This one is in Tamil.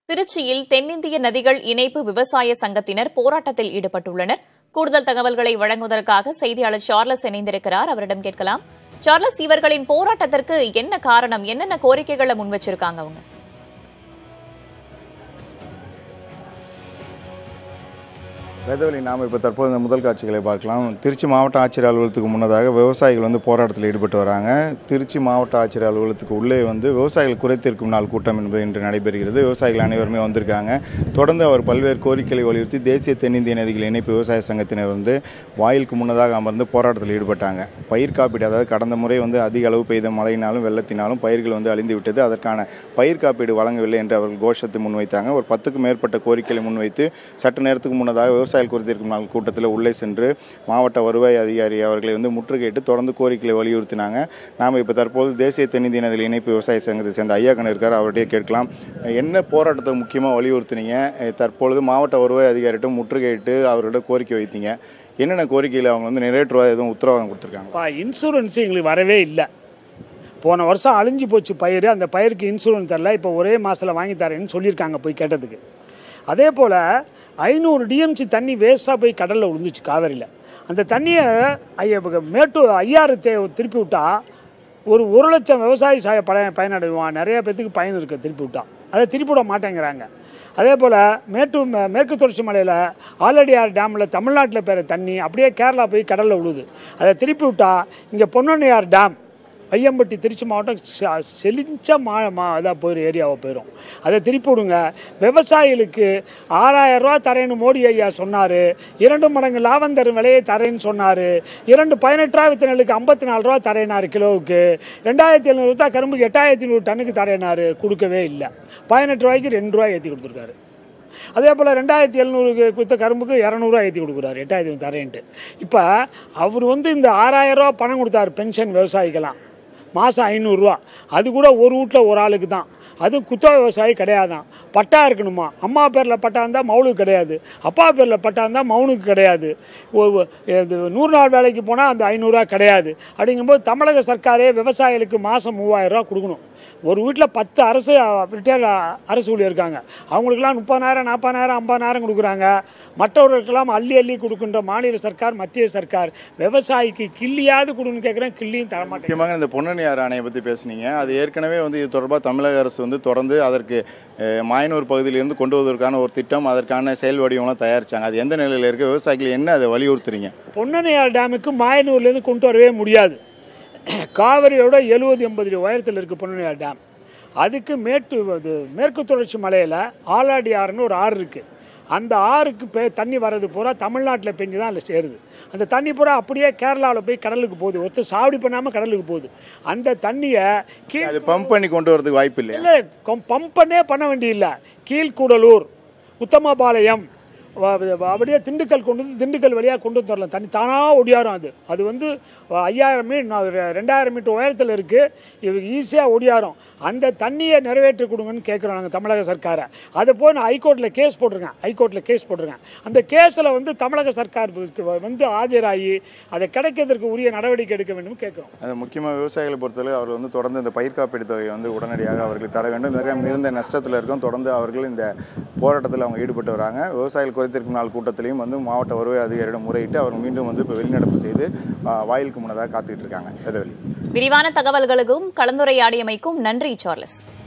திருச்சியில் தென்னிந்திய நதிகள் இணைப்பு விவசாய சங்கத்தினர் போராட்டத்தில் ஈடுபட்டுள்ளனர் கூடுதல் தகவல்களை வழங்குவதற்காக செய்தியாளர் சார்லஸ் இணைந்திருக்கிறார் அவரிடம் கேட்கலாம் சார்லஸ் இவர்களின் போராட்டத்திற்கு என்ன காரணம் என்னென்ன கோரிக்கைகளை முன் வச்சிருக்காங்க அவங்க வேதவழி நாம் இப்போ தற்போது இந்த முதல் காட்சிகளை பார்க்கலாம் திருச்சி மாவட்ட ஆட்சியர் அலுவலகத்துக்கு முன்னதாக விவசாயிகள் வந்து போராட்டத்தில் ஈடுபட்டு வராங்க திருச்சி மாவட்ட ஆட்சியர் அலுவலகத்துக்கு உள்ளே வந்து விவசாயிகள் குறைத்திருக்கும் நாள் கூட்டம் என்பது இன்று நடைபெறுகிறது விவசாயிகள் அனைவருமே வந்திருக்காங்க தொடர்ந்து அவர் பல்வேறு கோரிக்கைகளை வலியுறுத்தி தேசிய தென்னிந்திய நதிகள் இணைப்பு விவசாய சங்கத்தினர் வந்து வாயிலுக்கு முன்னதாக அமர்ந்து போராட்டத்தில் ஈடுபட்டாங்க பயிர் காப்பீடு அதாவது கடந்த முறை வந்து அதிக அளவு பெய்த மழையினாலும் வெள்ளத்தினாலும் பயிர்கள் வந்து அழிந்து விட்டது அதற்கான பயிர் காப்பீடு வழங்கவில்லை என்று அவர்கள் கோஷத்தை முன்வைத்தாங்க ஒரு பத்துக்கும் மேற்பட்ட கோரிக்கைகளை முன்வைத்து சற்று நேரத்துக்கு முன்னதாக விவசாயிகள் குறித்திருக்கும் நாள் கூட்டத்தில் உள்ளே சென்று மாவட்ட வருவாய் அதிகாரி அவர்களை வந்து முற்றுகையிட்டு தொடர்ந்து கோரிக்கைகளை வலியுறுத்தினாங்க நாம் இப்போ தற்போது தேசிய தென்னிந்திய நதிகள் இணைப்பு விவசாய சங்கத்தை சேர்ந்த ஐயா கண்ணு இருக்கார் அவர்கிட்டயே கேட்கலாம் என்ன போராட்டத்தை முக்கியமாக வலியுறுத்தினீங்க அஹ் தற்பொழுது மாவட்ட வருவாய் அதிகாரிகிட்ட முற்றுகையிட்டு அவர்கிட்ட கோரிக்கை வைத்தீங்க என்னென்ன கோரிக்கையில் அவங்க வந்து நிறைவேற்றுவா எதுவும் உத்தரவாதம் கொடுத்துருக்காங்க பா இன்சூரன்ஸ் எங்களுக்கு வரவே இல்லை போன வருஷம் அழிஞ்சு போச்சு பயிர் அந்த பயிருக்கு இன்சூரன்ஸ் தரல இப்போ ஒரே மாதத்தில் வாங்கி தரேன்னு சொல்லியிருக்காங்க போய் கேட்டதுக்கு அதே போல் ஐநூறு டிஎம்சி தண்ணி வேஸ்ட்டாக போய் கடலில் விழுந்துச்சு காவேரியில் அந்த தண்ணியை ஐயா மேட்டூர் ஐயாறு தே திருப்பி விட்டா ஒரு ஒரு லட்சம் விவசாயி சாய பய பயனடைவான் நிறைய பேத்துக்கு பயன் இருக்குது திருப்பி விட்டா அதை திருப்பி விட மாட்டேங்கிறாங்க அதே போல் மேட்டூர் மே- மேற்கு தொடர்ச்சி மலையில் ஆலடியார் டேமில் தமிழ்நாட்டில் பெற தண்ணி அப்படியே கேரளா போய் கடலில் விழுது அதை திருப்பி விட்டா இங்கே பொன்னணியார் டேம் ஐயம்பட்டி திருச்சி மாவட்டம் செ- செழிச்ச மா மா இதாக போயிடும் ஏரியாவை போயிடும் அதை திருப்பி விடுங்க விவசாயிகளுக்கு ஆறாயிரம் ரூபா தரேன்னு மோடி ஐயா சொன்னார் இரண்டு மடங்கு லாபம் தரும் விலையை தரேன்னு சொன்னார் இரண்டு பதினெட்டு ரூபா வித்தனலுக்கு ஐம்பத்தி நாலு ரூபா தரேனாரு கிலோவுக்கு ரெண்டாயிரத்தி எழுநூறு தான் கரும்புக்கு எட்டாயிரத்தி நூறு டன்னுக்கு தரேனாரு கொடுக்கவே இல்லை பதினெட்டு ரூபாய்க்கு ரெண்டு ரூபாய் ஏற்றி கொடுத்துருக்காரு அதே போல் ரெண்டாயிரத்தி எழுநூறுக்கு கொடுத்த கரும்புக்கு இரநூறுவா ஏற்றி கொடுக்குறாரு எட்டாயிரத்தி தரேன்ட்டு இப்போ அவர் வந்து இந்த ஆறாயிரம் ரூபா பணம் கொடுத்தாரு பென்ஷன் விவசாயிக்கெல்லாம் மாதம் ஐநூறுரூவா அது கூட ஒரு வீட்டில் ஒரு ஆளுக்கு தான் அது குத்த விவசாயி கிடையாதான் பட்டா இருக்கணுமா அம்மா பேரில் பட்டா இருந்தால் மவுளுக்கு கிடையாது அப்பா பேரில் பட்டா இருந்தால் மவுனுக்கு கிடையாது ஒ- ஒ- இது நூறு நாள் வேலைக்கு போனால் அந்த ஐநூறுரூவா கிடையாது அப்படிங்கும்போது தமிழக சர்க்காரே விவசாயிகளுக்கு மாதம் மூவாயிரம் ரூபா கொடுக்கணும் ஒரு வீட்டில் பத்து அரசு ரிட்டையர் அரசு ஊழியர் இருக்காங்க அவங்களுக்கெல்லாம் முப்பதாயிரம் நாற்பதாயிரம் ஐம்பதாயிரம் கொடுக்குறாங்க மற்றவர்களுக்கெல்லாம் அள்ளி அள்ளி கொடுக்கின்ற மாநில சர்க்கார் மத்திய சர்க்கார் விவசாயிக்கு கிள்ளியாவது கொடுன்னு கேட்குறேன் கிள்ளியும் தரமாட்டேன் முக்கியமாக இந்த பொன்னணியார் ஆணையை பற்றி பேசுனீங்க அது ஏற்கனவே வந்து இது தொடர்பாக தமிழக அரசு வந்து தொடர்ந்து அதற்கு அஹ், மாயனூர் பகுதியிலிருந்து கொண்டு வருவதற்கான ஒரு திட்டம் அதற்கான செயல் வடிவம்லாம் தயாரிச்சாங்க அது எந்த நிலையில் இருக்கு விவசாயிகள் என்ன அதை வலியுறுத்துறீங்க பொன்னணையார் டேமுக்கு மாயனூர்லேருந்து கொண்டு வரவே முடியாது காவிரியோட எழுபது எண்பது அடி உயரத்தில் இருக்குது பொன்னணையார் டேம் அதுக்கு மேட்டு இது மேற்கு தொடர்ச்சி மலையில் ஆலாடி ஆறுன்னு ஒரு ஆறு இருக்குது அந்த ஆறுக்கு பே தண்ணி வர்றது பூரா தமிழ்நாட்டில் பெஞ்சு தான் அதில் சேருது அந்த தண்ணி பூரா அப்படியே கேரளாவில் போய் கடலுக்கு போகுது ஒருத்தர் சாவடி பண்ணாமல் கடலுக்கு போகுது அந்த தண்ணியை கீழ் அது பம்ப் பண்ணி கொண்டு வரதுக்கு வாய்ப்பு இல்லையா இல்லை பம்பனே பண்ண வேண்டியதில்லை கீழ்கூடலூர் உத்தமபாளையம் வ- வ- அப்படியே திண்டுக்கல் கொண்டு வந்து திண்டுக்கல் வழியாக கொண்டு வந்து வரலாம் தண்ணி தானாக ஒடியாரும் அது அது வந்து ஐயாயிரம் மீட் ரெண்டாயிரம் மீட்டர் உயரத்தில் இருக்குது இது ஈஸியாக ஒடியாரும் அந்த தண்ணியை நிறைவேற்றி கொடுங்கன்னு கேட்குறோம் நாங்கள் தமிழக சர்க்காரை அதை போய் நான் ஹைகோர்ட்டில் கேஸ் போட்டிருக்கேன் ஹைகோர்ட்டில் கேஸ் போட்டிருக்கேன் அந்த கேஸில் வந்து தமிழக சர்க்கார் வந்து ஆஜராகி அதை கிடைக்கிறதுக்கு உரிய நடவடிக்கை எடுக்க வேண்டும் கேட்குறோம் அது முக்கியமாக விவசாயிகளை பொறுத்தவரை அவர் வந்து தொடர்ந்து இந்த பயிர் காப்பீடு தொகையை வந்து உடனடியாக அவர்களுக்கு தர வேண்டும் மிக மிகுந்த நஷ்டத்தில் இருக்கும் தொடர்ந்து அவர்கள் இந்த போராட்டத்தில் அவங்க ஈடுபட்டு வராங்க விவசாயிகள் குறைத்திருக்கும் நாள் கூட்டத்திலையும் வந்து மாவட்ட வருவாய் அதிகாரியிடம் முறையிட்டு அவர் மீண்டும் வந்து இப்போ வெளிநடப்பு செய்து ஆ, வாயிலுக்கு முன்னதாக காத்துக்கிட்டு இருக்காங்க எதவெளி விரிவான தகவல்களுக்கும் கலந்துரையாடியமைக்கும் நன்றி சார்லஸ்